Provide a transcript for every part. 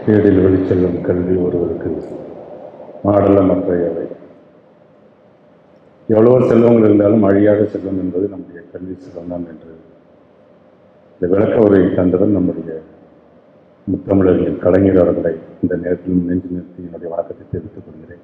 தேடில் வெளிச்செல்லும் கல்வி ஒருவருக்கு மாடல்ல மற்றையவை எவ்வளவோ செல்வங்கள் இருந்தாலும் அழியாத செல்வம் என்பது நம்முடைய கல்வி செல்வம் தான் என்று இந்த விளக்க உரையை தந்தவர் நம்முடைய முத்தமிழறிஞர் கலைஞர் அவர்களை இந்த நேரத்தில் நெஞ்சு நிறுத்தி என்னுடைய வணக்கத்தை தெரிவித்துக் கொள்கிறேன்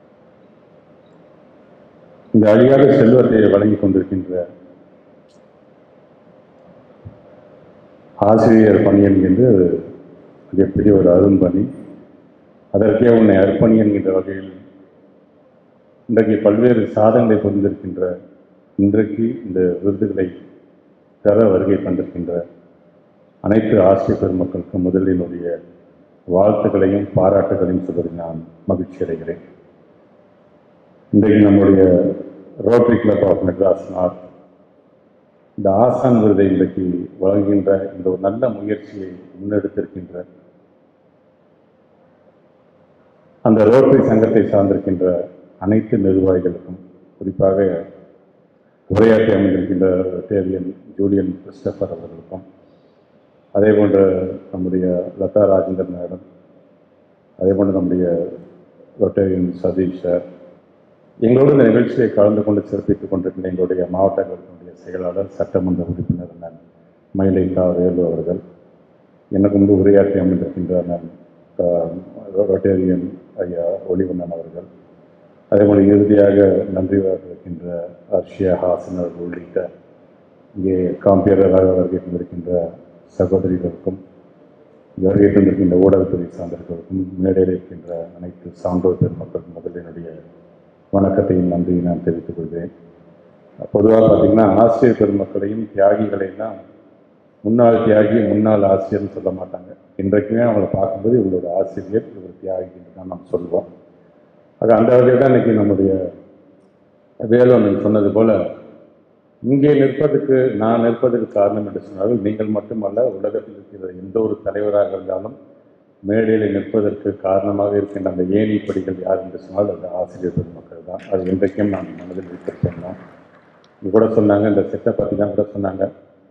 இந்த அழியாத செல்வத்தை வழங்கி கொண்டிருக்கின்ற ஆசிரியர் பணி என்கின்ற ஒரு மிகப்பெரிய ஒரு அரும்பணி அதற்கே உன்னை அர்ப்பணி என்கின்ற வகையில் இன்றைக்கு பல்வேறு சாதனைகளை புரிந்திருக்கின்ற இன்றைக்கு இந்த விருதுகளை பெற வருகை தந்திருக்கின்ற அனைத்து ஆசிரியர் பெருமக்களுக்கும் முதலில் என்னுடைய வாழ்த்துக்களையும் பாராட்டுகளையும் சொல்வதில் நான் மகிழ்ச்சி அடைகிறேன் இன்றைக்கு நம்முடைய Rotary Club of Madras North இந்த ஆசான் விருதை இன்றைக்கு வழங்குகின்ற இந்த ஒரு நல்ல முயற்சியை முன்னெடுத்திருக்கின்ற அந்த ரோட்டரி சங்கத்தை சார்ந்திருக்கின்ற அனைத்து நிர்வாகிகளுக்கும் குறிப்பாக உரையாற்றி அமைந்திருக்கின்ற டேரியன் ஜூலியன் கிறிஸ்டபர் அவர்களுக்கும் அதே போன்ற நம்முடைய லதா ராஜேந்தர் மேடம் அதே போன்று நம்முடைய ரொட்டேரியன் சதீஷ் சார் எங்களோடு இந்த நிகழ்ச்சியை கலந்து கொண்டு சிறப்பித்துக் கொண்டிருக்கின்ற எங்களுடைய மாவட்ட கழகத்தினுடைய செயலாளர் சட்டமன்ற உறுப்பினர் அண்ணன் மயிலை தா வேலு அவர்கள் எனக்கு முன்பு உரையாற்றி அமைந்திருக்கின்ற அண்ணன் ரொட்டேரியன் ஐயா ஒளிவண்ணன் அவர்கள் அதேபோல் இறுதியாக நன்றி இருக்கின்ற அர்ஷியா ஹாசன் அவர்கள் உள்ளிட்ட இங்கே காம்பியராக வருகை தந்திருக்கின்ற சகோதரிகளுக்கும் வருகை தந்திருக்கின்ற ஊடகத்துறை சார்ந்தவர்களுக்கும் மேடையில் இருக்கின்ற அனைத்து சான்றோர் பெருமக்களுக்கும் முதல் என்னுடைய வணக்கத்தையும் நன்றியை நான் தெரிவித்துக் கொள்கிறேன் பொதுவாக பார்த்தீங்கன்னா ஆசிரியர் பெருமக்களையும் தியாகிகளையெல்லாம் முன்னாள் தியாகி முன்னாள் ஆசிரியர்னு சொல்ல மாட்டாங்க இன்றைக்குமே அவங்கள பார்க்கும்போது இவங்களோட ஆசிரியர் இவர் தியாகி என்று தான் நாம் சொல்லுவோம் ஆக அந்த வகையில் தான் இன்னைக்கு நம்முடைய வேலவன் சொன்னது போல இங்கே நிற்பதற்கு நான் நிற்பதற்கு காரணம் என்று சொன்னால் நீங்கள் மட்டுமல்ல உலகத்தில் இருக்கிற எந்த ஒரு தலைவராக இருந்தாலும் மேடையில் நிற்பதற்கு காரணமாக இருக்கின்ற அந்த ஏணி படிகள் யார் என்று சொன்னால் அது ஆசிரியர் பெருமக்கள் தான் அது இன்றைக்கும் நான் மனதில் வைத்திருக்கேன் தான் இது கூட சொன்னாங்க இந்த செட்டை பற்றி தான் கூட சொன்னாங்க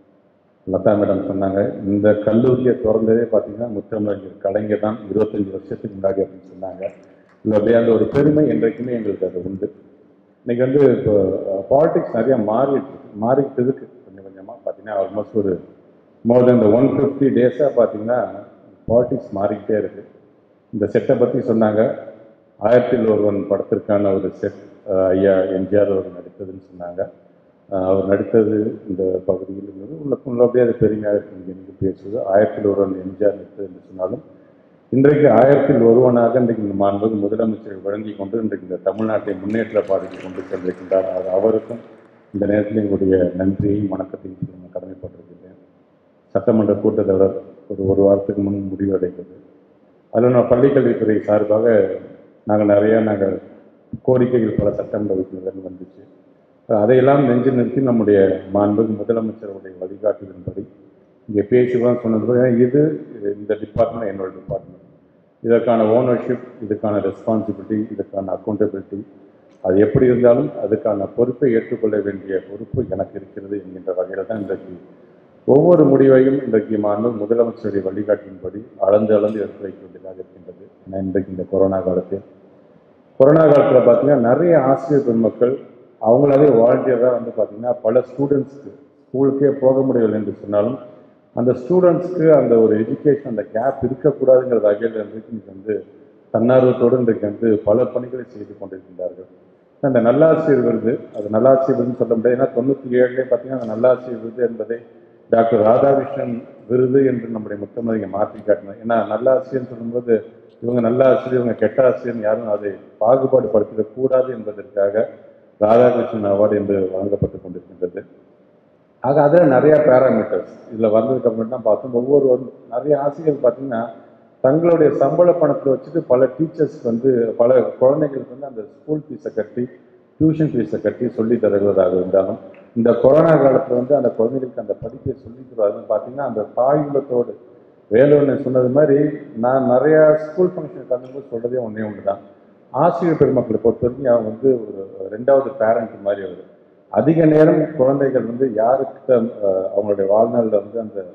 லதா மேடம் சொன்னாங்க இந்த கல்லூரியை திறந்ததே பார்த்தீங்கன்னா முத்தமிழர் கலைஞர் தான் இருபத்தஞ்சி வருஷத்துக்கு முன்னாடி அப்படின்னு சொன்னாங்க இல்லை அப்படியே அந்த ஒரு பெருமை என்றைக்குமே எங்களுக்கு அது உண்டு இன்னைக்கு வந்து இப்போ பாலிடிக்ஸ் நிறைய மாறிட்டு மாறிட்டு இருக்கு கொஞ்சம் கொஞ்சமாக பார்த்தீங்கன்னா ஆல்மோஸ்ட் ஒரு மோர் தென் இந்த ஒன் ஃபிஃப்டி டேஸாக பார்த்தீங்கன்னா பாலிடிக்ஸ் மாறிக்கிட்டே இருக்கு இந்த செட்டை பற்றி சொன்னாங்க ஆயிரத்தில் ஒருவன் படத்திற்கான ஒரு செட் ஐயா எம்ஜிஆர் அவர் நடித்ததுன்னு சொன்னாங்க அஹ் அவர் நடித்தது இந்த பகுதியில் இருந்தது உள்ள உள்ள அப்படியே அது பெருமையாக இருக்கு இங்கே நீங்கள் பேசுவது ஆயிரத்தில் ஒருவன் எம்ஜிஆர் நடித்தது என்று சொன்னாலும் இன்றைக்கு ஆயிரத்தில் ஒருவனாக இன்றைக்கு இந்த மாண்புக்கு முதலமைச்சர் வழங்கி கொண்டு இன்றைக்கு இந்த தமிழ்நாட்டை முன்னேற்ற பாதைக்கு கொண்டு சென்றிருக்கின்றார் அது அவருக்கும் இந்த நேரத்தில் எங்களுடைய நன்றியையும் வணக்கத்தையும் சொல்லி நான் கடமைப்பட்டிருக்கின்றேன் சட்டமன்ற கூட்டத்தொடர் ஒரு ஒரு வாரத்துக்கு முன் முடிவடைந்தது அதில் நான் பள்ளிக்கல்வித்துறை சார்பாக நாங்கள் நிறையா நாங்கள் கோரிக்கைகள் பல சட்டமன்ற உறுப்பினர்கள் வந்துச்சு அதையெல்லாம் நெஞ்சு நிறுத்தி நம்முடைய மாண்புக்கு முதலமைச்சருடைய வழிகாட்டுதலின்படி இங்கே பேசுவான் சொன்னது போல, இது இந்த டிபார்ட்மெண்ட் என்னோட டிபார்ட்மெண்ட் இதற்கான ஓனர்ஷிப் இதுக்கான ரெஸ்பான்சிபிலிட்டி இதுக்கான அக்கௌண்டபிலிட்டி அது எப்படி இருந்தாலும் அதுக்கான பொறுப்பை ஏற்றுக்கொள்ள வேண்டிய பொறுப்பு எனக்கு இருக்கிறது என்கின்ற வகையில் தான் இன்றைக்கு ஒவ்வொரு முடிவையும் இன்றைக்கு மாண்பு முதலமைச்சருடைய வழிகாட்டின்படி அளந்து அளந்து எடுத்து வைக்க வேண்டியதாக இருக்கின்றது ஏன்னா இன்றைக்கு இந்த கொரோனா காலத்தில் கொரோனா காலத்தில் பார்த்தீங்கன்னா நிறைய ஆசிரியர் பெருமக்கள் அவங்களாவே வாலண்டியராக வந்து பார்த்தீங்கன்னா பல ஸ்டூடெண்ட்ஸ்க்கு ஸ்கூலுக்கே போக முடியவில்லை என்று சொன்னாலும் அந்த ஸ்டூடெண்ட்ஸ்க்கு அந்த ஒரு எஜுகேஷன் அந்த கேப் இருக்கக்கூடாதுங்கிற வகையில் இன்றைக்கு இன்னைக்கு வந்து தன்னார்வத்தோடு இன்றைக்கு வந்து பல பணிகளை செய்து கொண்டிருக்கின்றார்கள் அந்த நல்லாசிரியர் விருது அது நல்லாசிரியர் விருதுன்னு சொல்ல முடியாது ஏன்னா தொண்ணூற்றி ஏழுலேயே பார்த்தீங்கன்னா அந்த நல்லாசிரியர் விருது என்பதை டாக்டர் ராதாகிருஷ்ணன் விருது என்று நம்முடைய முத்தமதியை மாற்றி காட்டினார் ஏன்னா நல்லாசிரியர்னு சொல்லும்போது இவங்க நல்ல ஆசிரியர் இவங்க கெட்ட ஆசிரியர் யாரும் அதை பாகுபாடு படுத்திடக்கூடாது என்பதற்காக ராதாகிருஷ்ணன் அவார்டு என்று வழங்கப்பட்டு கொண்டிருக்கின்றது ஆக அதில் நிறைய பேராமீட்டர்ஸ் இதில் வந்ததுக்கு அப்புறம் தான் பார்த்தோம் ஒவ்வொரு ஒரு- நிறைய ஆசிரியர்கள் பார்த்தீங்கன்னா தங்களுடைய சம்பள பணத்தை வச்சுட்டு பல டீச்சர்ஸ் வந்து பல குழந்தைங்களுக்கு வந்து அந்த ஸ்கூல் ஃபீஸை கட்டி டியூஷன் ஃபீஸை கட்டி சொல்லி தருவதாக இருந்தாலும் இந்த கொரோனா காலத்தில் வந்து அந்த குழந்தைகளுக்கு அந்த படிப்பை சொல்லி தருவதுன்னு பார்த்தீங்கன்னா அந்த தாய் உள்ளத்தோடு வேலுவனை சொன்னது மாதிரி நான் நிறையா ஸ்கூல் ஃபங்க்ஷன் கலந்தும்போது சொல்கிறதே ஒன்றே ஒன்று தான் ஆசிரியர் பெருமக்களை பொறுத்த வரைக்கும் அவங்க வந்து ஒரு ரெண்டாவது பேரண்ட் மாதிரி அவர் அதிக நேரம் குழந்தைகள் வந்து யாருக்கிட்ட அஹ், அவங்களுடைய வாழ்நாளில் வந்து அந்த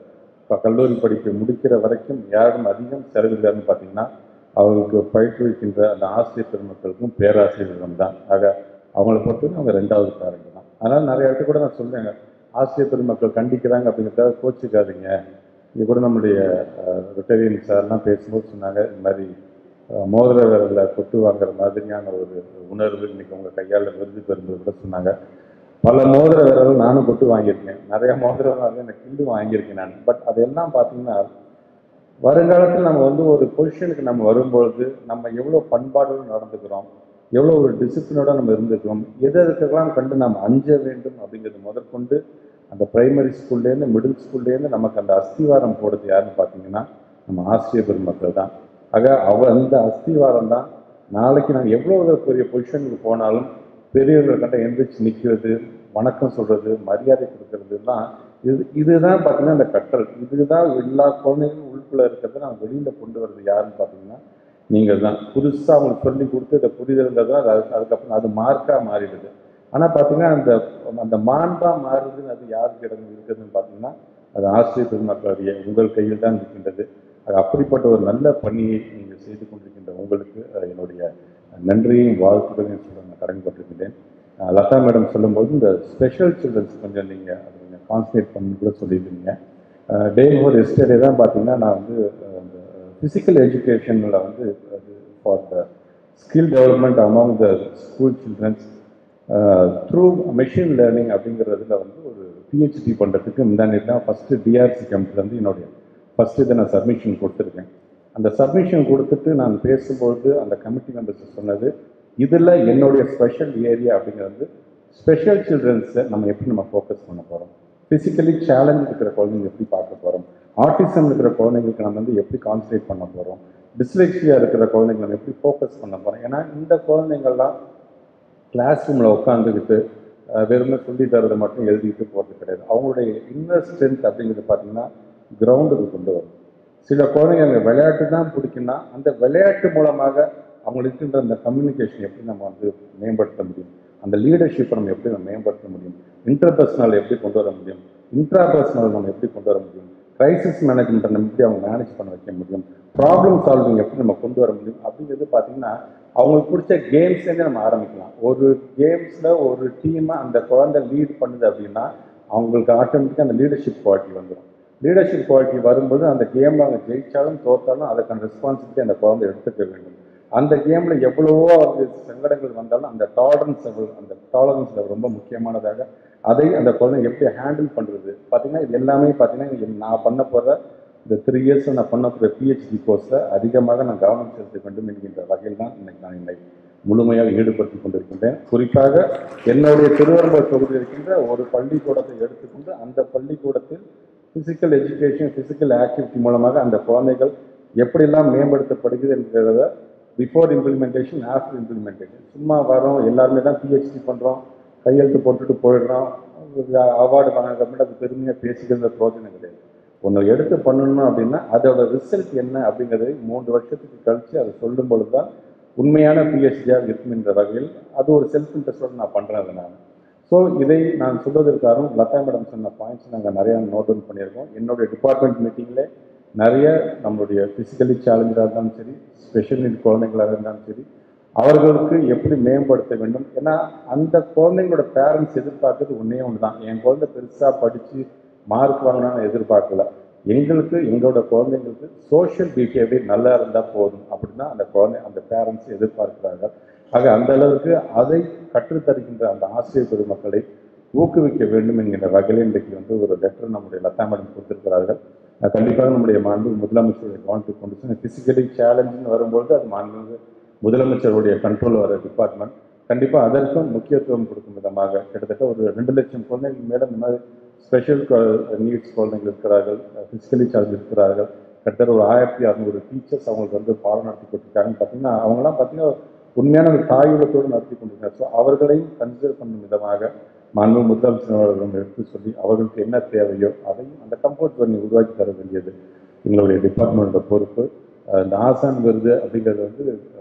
இப்போ கல்லூரி படிப்பை முடிக்கிற வரைக்கும் யாரும் அதிகம் செலவில்லைன்னு பார்த்தீங்கன்னா அவங்களுக்கு பயிற்றுவிக்கின்ற அந்த ஆசிரியர் பெருமக்களுக்கும் பேராசிரியர்களும் தான் ஆக அவங்கள பொறுத்தவரைக்கும் அவங்க ரெண்டாவது காரங்க தான் அதனால் நிறைய இடத்துல கூட நான் சொல்லுவேங்க ஆசிரியர் பெருமக்கள் கண்டிக்கிறாங்க அப்படிங்கிறத கோச்சிக்காதீங்க இது கூட நம்முடைய ரொட்டேரியன் சார்லாம் பேசும்போது சொன்னாங்க இந்த மாதிரி அஹ், மோதிர விரல்ல கொட்டு வாங்குற மாதிரியான ஒரு உணர்வு இன்னைக்கு உங்கள் கையால் விருது பெறும்போது கூட சொன்னாங்க பல மோதிர விரல் நானும் கொட்டு வாங்கியிருக்கேன் நிறைய மோதிர விரல் எனக்கு கிண்டு வாங்கியிருக்கேன் நான் பட் அதெல்லாம் பார்த்தீங்கன்னா வருங்காலத்தில் நம்ம வந்து ஒரு பொசிஷனுக்கு நம்ம வரும்பொழுது நம்ம எவ்வளோ பண்பாடோடு நடந்துக்கிறோம் எவ்வளோ ஒரு டிசிப்ளினோட நம்ம இருந்துக்கிறோம் எது எதுக்கெல்லாம் கண்டு நாம் அஞ்ச வேண்டும் அப்படிங்கிறது முதற்கொண்டு அந்த பிரைமரி ஸ்கூல்லேருந்து மிடில் ஸ்கூல்லேருந்து நமக்கு அந்த அஸ்திவாரம் போடுறது யாருன்னு பார்த்தீங்கன்னா நம்ம ஆசிரியர் பெருமக்கள் தான் ஆக அவ அந்த அஸ்திவாரம் தான் நாளைக்கு நான் எவ்வளோ பெரிய பொசிஷனுக்கு போனாலும் பெரியவர்கள் கண்ட எந்திரிச்சு நிற்கிறது வணக்கம் சொல்றது மரியாதை கொடுக்கறதுலாம் இது இதுதான் பார்த்தீங்கன்னா இந்த கற்றல் இதுதான் எல்லா குழந்தைகளும் உள்ளுக்குள்ள இருக்கிறத நான் வெளியில கொண்டு வர்றது யாருன்னு பார்த்தீங்கன்னா நீங்கள் தான் புதுசாக அவங்களுக்கு சொல்லி கொடுத்து இதை புரிதல்ன்றது அது அதுக்கு- அதுக்கப்புறம் அது மார்க்காக மாறிடுது ஆனால் பார்த்தீங்கன்னா அந்த அந்த மாண்பா மாறுதுன்னு அது யாருக்கு இடம் இருக்குதுன்னு பார்த்தீங்கன்னா அது ஆசிரியர் பெருமக்களுடைய உங்கள் கையில் தான் இருக்கின்றது அது அப்படிப்பட்ட ஒரு நல்ல பணியை நீங்கள் செய்து கொண்டிருக்கின்ற உங்களுக்கு அஹ், என்னுடைய நன்றியையும் வாழ்த்துக்களையும் சொல்ல நான் கடமைப்பட்டிருக்கின்றேன் அஹ், லதா மேடம் சொல்லும்போது இந்த ஸ்பெஷல் சில்ட்ரன்ஸ் கொஞ்சம் நீங்கள் அதை கொஞ்சம் கான்சன்ட்ரேட் பண்ணி கூட சொல்லியிருந்தீங்க டே ஃபோர் எஸ்டர்டே தான் பார்த்தீங்கன்னா நான் வந்து அஹ், இந்த ஃபிசிக்கல் எஜுகேஷனில் வந்து for the skill development among the school childrens through machine learning அப்படிங்கிறதுல வந்து ஒரு பிஹெச்டி பண்ணுறதுக்கு முந்தானே தான் ஃபஸ்ட்டு டிஆர்சி கம்பெனிலேருந்து என்னுடைய ஃபஸ்ட்டு இதை நான் சப்மிஷன் கொடுத்துருக்கேன் அந்த சப்மிஷன் கொடுத்துட்டு நான் பேசும்போது அந்த கமிட்டி மெம்பர்ஸ் சொன்னது இதில் என்னுடைய ஸ்பெஷல் ஏரியா அப்படிங்கிறது வந்து ஸ்பெஷல் சில்ட்ரன்ஸை நம்ம எப்படி நம்ம ஃபோக்கஸ் பண்ண போகிறோம் ஃபிசிக்கலி சேலஞ்ச் இருக்கிற குழந்தைங்க எப்படி பார்க்க போகிறோம் ஆட்டிசம் இருக்கிற குழந்தைங்களுக்கு நம்ம வந்து எப்படி கான்சன்ட்ரேட் பண்ண போகிறோம் டிஸ்லெக்ஸியா இருக்கிற குழந்தைங்களை நம்ம எப்படி ஃபோக்கஸ் பண்ண போகிறோம் ஏன்னா இந்த குழந்தைங்கள்லாம் கிளாஸ் ரூமில் உட்காந்துக்கிட்டு வெறுமே சொல்லி தரதை மட்டும் எழுதிட்டு போகிறது கிடையாது அவங்களுடைய இன்னர் ஸ்ட்ரென்த் அப்படிங்கிறது பார்த்தீங்கன்னா கிரவுண்டுக்கு கொண்டு வரும் சில குழந்தைங்க அந்த விளையாட்டு தான் பிடிக்கும்னா அந்த விளையாட்டு மூலமாக அவங்களுக்கு இருக்கின்ற அந்த கம்யூனிகேஷன் எப்படி நம்ம வந்து மேம்படுத்த முடியும் அந்த லீடர்ஷிப்பை நம்ம எப்படி நம்ம மேம்படுத்த முடியும் இன்டர்பர்சனல் எப்படி கொண்டு வர முடியும் இன்ட்ராபர்சனல் நம்ம எப்படி கொண்டு வர முடியும் கிரைசிஸ் மேனேஜ்மெண்ட் நம்ம எப்படி அவங்க மேனேஜ் பண்ண வைக்க முடியும் ப்ராப்ளம் சால்விங் எப்படி நம்ம கொண்டு வர முடியும் அப்படிங்கிறது பார்த்தீங்கன்னா அவங்களுக்கு பிடிச்ச கேம்ஸ்லேருந்தே நம்ம ஆரம்பிக்கலாம் ஒரு கேம்ஸில் ஒரு டீமை அந்த குழந்தை லீட் பண்ணுது அப்படின்னா அவங்களுக்கு ஆட்டோமேட்டிக்காக அந்த லீடர்ஷிப் குவாலிட்டி வந்துடும் லீடர்ஷிப் குவாலிட்டி வரும்போது அந்த கேமில் அவங்க ஜெயிச்சாலும் தோத்தாலும் அதுக்கான ரெஸ்பான்சிபிலிட்டி அந்த குழந்தை எடுத்துக்க வேண்டும் அந்த கேமில் எவ்வளவோ அவருக்கு சங்கடங்கள் வந்தாலும் அந்த டாலரன்ஸ் லெவல் அந்த டாலரன்ஸ் லெவல் ரொம்ப முக்கியமானதாக அதை அந்த குழந்தை எப்படி ஹேண்டில் பண்ணுறது பார்த்தீங்கன்னா இது எல்லாமே பார்த்தீங்கன்னா நான் பண்ண போகிற இந்த த்ரீ இயர்ஸ் நான் பண்ண போகிற பிஹெச்டி கோர்ஸில் அதிகமாக நான் கவனம் செலுத்த வேண்டும் என்கின்ற வகையில் தான் இன்னைக்கு நான் என்னை முழுமையாக ஈடுபடுத்திக் கொண்டிருக்கின்றேன் குறிப்பாக என்னுடைய திருவரம்பூர் தொகுதியில் இருக்கின்ற ஒரு பள்ளிக்கூடத்தை எடுத்துக்கொண்டு அந்த பள்ளிக்கூடத்தில் ஃபிசிக்கல் எஜுகேஷன் ஃபிசிக்கல் ஆக்டிவிட்டி மூலமாக அந்த குழந்தைகள் எப்படியெல்லாம் மேம்படுத்தப்படுகிறது என்கிறத பிஃபோர் இம்ப்ளிமெண்டேஷன் ஆஃப்டர் இம்ப்ளிமெண்டேஷன் சும்மா வரோம் எல்லாருமே தான் பிஹெச்டி பண்ணுறோம் கையெழுத்து போட்டுட்டு போயிடுறோம் அவார்டு வாங்கினப்ப அது பெருமையாக பேசிக்கிறது பிரோஜனம் கிடையாது ஒன்று எடுத்து பண்ணணும் அப்படின்னா அதோட ரிசல்ட் என்ன அப்படிங்கிறதை மூன்று வருஷத்துக்கு கழித்து அதை சொல்லும் பொழுது தான் உண்மையான பிஹெச்டியாக இருக்கும் என்ற வகையில் அது ஒரு செல்ஃப் இன்ட்ரெஸ்டோட நான் பண்ணுறேன் அதை நான் ஸோ இதை நான் சொல்வதற்காகவும் லதா மேடம் சொன்ன பாயிண்ட்ஸ் நாங்கள் நிறையா நோட் டவுன் பண்ணியிருக்கோம் என்னுடைய டிபார்ட்மெண்ட் மீட்டிங்கில் நிறைய நம்மளுடைய ஃபிசிக்கலி சேலஞ்சாக இருந்தாலும் சரி ஸ்பெஷல் நீட் குழந்தைங்களாக இருந்தாலும் சரி அவர்களுக்கு எப்படி மேம்படுத்த வேண்டும் ஏன்னா அந்த குழந்தைங்களோட பேரண்ட்ஸ் எதிர்பார்க்கறது ஒன்றே ஒன்று தான் என் குழந்தை பெருசாக படித்து மார்க் வாங்கினான்னு எதிர்பார்க்கல எங்களுக்கு எங்களோட குழந்தைங்களுக்கு சோஷியல் பிஹேவியர் நல்லா இருந்தால் போதும் அப்படின்னா அந்த குழந்தை அந்த பேரண்ட்ஸ் எதிர்பார்க்கிறாங்க ஆக அந்த அளவுக்கு அதை கற்றுத்தருகின்ற அந்த ஆசிரியர் பெருமக்களை ஊக்குவிக்க வேண்டும் என்கின்ற வகையில் இன்றைக்கு வந்து ஒரு லெட்டர் நம்முடைய லதா மேடம் கொடுத்திருக்கிறார்கள் அது கண்டிப்பாக நம்முடைய மாண்பு முதலமைச்சருடைய கவனத்துக்கு கொண்டு சென்று ஃபிசிக்கலி சேலஞ்சுன்னு வரும்பொழுது அது மாண்பு முதலமைச்சருடைய கண்ட்ரோல் வர டிபார்ட்மெண்ட் கண்டிப்பாக அதற்கும் முக்கியத்துவம் கொடுக்கும் விதமாக கிட்டத்தட்ட ஒரு ரெண்டு லட்சம் குழந்தைகள் மேலே இந்த மாதிரி ஸ்பெஷல் நீட்ஸ் குழந்தைகள் இருக்கிறார்கள் ஃபிசிக்கலி சேலஞ்ச் இருக்கிறார்கள் கிட்டத்தட்ட ஒரு ஆயிரத்தி அறநூறு டீச்சர்ஸ் அவங்களுக்கு வந்து பாடம் நடத்தி கொடுத்துருக்காங்கன்னு பார்த்தீங்கன்னா அவங்களாம் பார்த்தீங்கன்னா உண்மையான ஒரு தாயுள்ளத்தோடு நடத்தி கொண்டிருக்காங்க ஸோ அவர்களையும் கன்சிடர் பண்ணும் விதமாக மாண்பு முதலமைச்சர் அவர்களிடம் எடுத்து சொல்லி அவர்களுக்கு என்ன தேவையோ அதையும் அந்த கம்ஃபர்ட் பண்ணி உருவாக்கி தர வேண்டியது எங்களுடைய டிபார்ட்மெண்டோட பொறுப்பு அஹ் இந்த ஆசான் விருது அப்படிங்கிறது வந்து அஹ்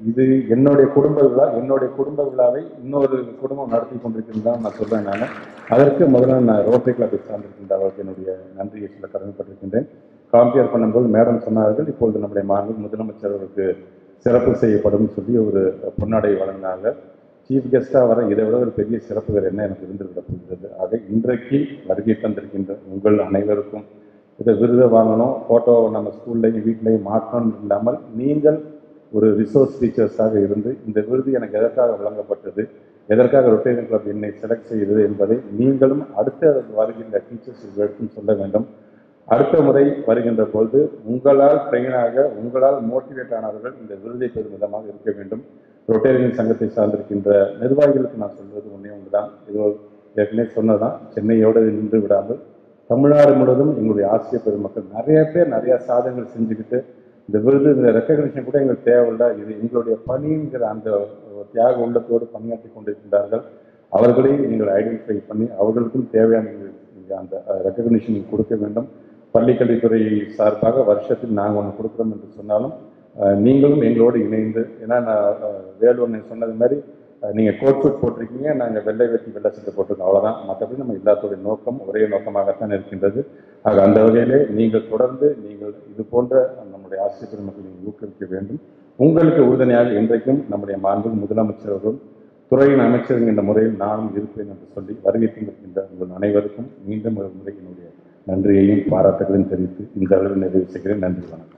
இது என்னுடைய குடும்ப விழா என்னுடைய குடும்ப விழாவை இன்னொரு குடும்பம் நடத்தி கொண்டிருக்கின்றான் நான் சொல்றேன் நான் அதற்கு முதல்ல நான் ரோட்டரி கிளப்பை சார்ந்திருக்கின்ற அவருக்கு என்னுடைய நன்றியை சொல்ல கடமைப்பட்டிருக்கின்றேன் காம்பியர் பண்ணும்போது மேடம் சொன்னார்கள் இப்பொழுது நம்முடைய மாநில முதலமைச்சர் அவருக்கு சிறப்பு செய்யப்படும் சொல்லி ஒரு பொன்னாடை வழங்கினாங்க சீஃப் கெஸ்ட்டாக வர இதை விட ஒரு பெரிய சிறப்பு வேறு என்ன எனக்கு இருந்துவிட போகிறது ஆக இன்றைக்கு வருகை தந்திருக்கின்ற உங்கள் அனைவருக்கும் இதை விருதை வாங்கணும் ஃபோட்டோவை நம்ம ஸ்கூல்லையும் வீட்லையும் மாற்றணும் இல்லாமல் நீங்கள் ஒரு ரிசோர்ஸ் டீச்சர்ஸாக இருந்து இந்த விருது எனக்கு எதற்காக வழங்கப்பட்டது எதற்காக ரொட்டேரியன் கிளப் என்னை செலக்ட் செய்தது என்பதை நீங்களும் அடுத்த வருகின்ற டீச்சர்ஸ் எடுத்தும் சொல்ல வேண்டும் அடுத்த முறை வருகின்ற பொழுது உங்களால் ட்ரெயினாக உங்களால் மோட்டிவேட் ஆனவர்கள் இந்த விருதை பெறும் விதமாக இருக்க வேண்டும் ரொட்டேரியன் சங்கத்தை சார்ந்திருக்கின்ற நிர்வாகிகளுக்கு நான் சொல்வது ஒன்றே ஒன்றுதான் இது ஒரு ஏற்கனவே சொன்னதுதான் சென்னையோடு நின்று விடாமல் தமிழ்நாடு முழுவதும் எங்களுடைய ஆசிரியர் பெருமக்கள் நிறைய பேர் நிறைய சாதனைகள் செஞ்சுக்கிட்டு இந்த விருது இந்த ரெக்கக்னிஷன் கூட எங்களுக்கு தேவையில்லை இது எங்களுடைய பணிங்கிற அந்த தியாக உள்ளத்தோடு பணியாற்றி கொண்டிருக்கின்றார்கள் அவர்களையும் நீங்கள் ஐடென்டிஃபை பண்ணி அவர்களுக்கும் தேவையான நீங்கள் அந்த ரெக்கக்னிஷன் கொடுக்க வேண்டும் பள்ளிக்கல்வித்துறை சார்பாக வருஷத்தில் நாங்கள் ஒன்று கொடுக்குறோம் என்று சொன்னாலும் அஹ், நீங்களும் எங்களோடு இணைந்து ஏன்னா நான் அஹ், வேலூர் சொன்னது மாதிரி அஹ், நீங்க கோட் சூட் போட்டிருக்கீங்க நாங்கள் வெள்ளை வெட்டி வெள்ளை சட்டை போட்டிருக்கோம் அவ்வளவுதான் மற்றபடி நம்ம எல்லாத்துடைய நோக்கம் ஒரே நோக்கமாகத்தான் இருக்கின்றது ஆக அந்த வகையிலே நீங்கள் தொடர்ந்து நீங்கள் இது போன்ற நம்முடைய ஆசிரியர் பெருமக்களை நீங்கள் ஊக்குவிக்க வேண்டும் உங்களுக்கு உறுதுணையாக இன்றைக்கும் நம்முடைய மாண்பு முதலமைச்சர் அவர்களும் துறையின் அமைச்சர் என்ற முறையில் நானும் இருப்பேன் என்று சொல்லி வருகை தந்திருக்கின்ற உங்கள் அனைவருக்கும் மீண்டும் ஒரு முறை என்னுடைய நன்றியையும் பாராட்டுகளையும் தெரிவித்து இந்த அளவில் நிறைவு செய்கிறேன் நன்றி வணக்கம்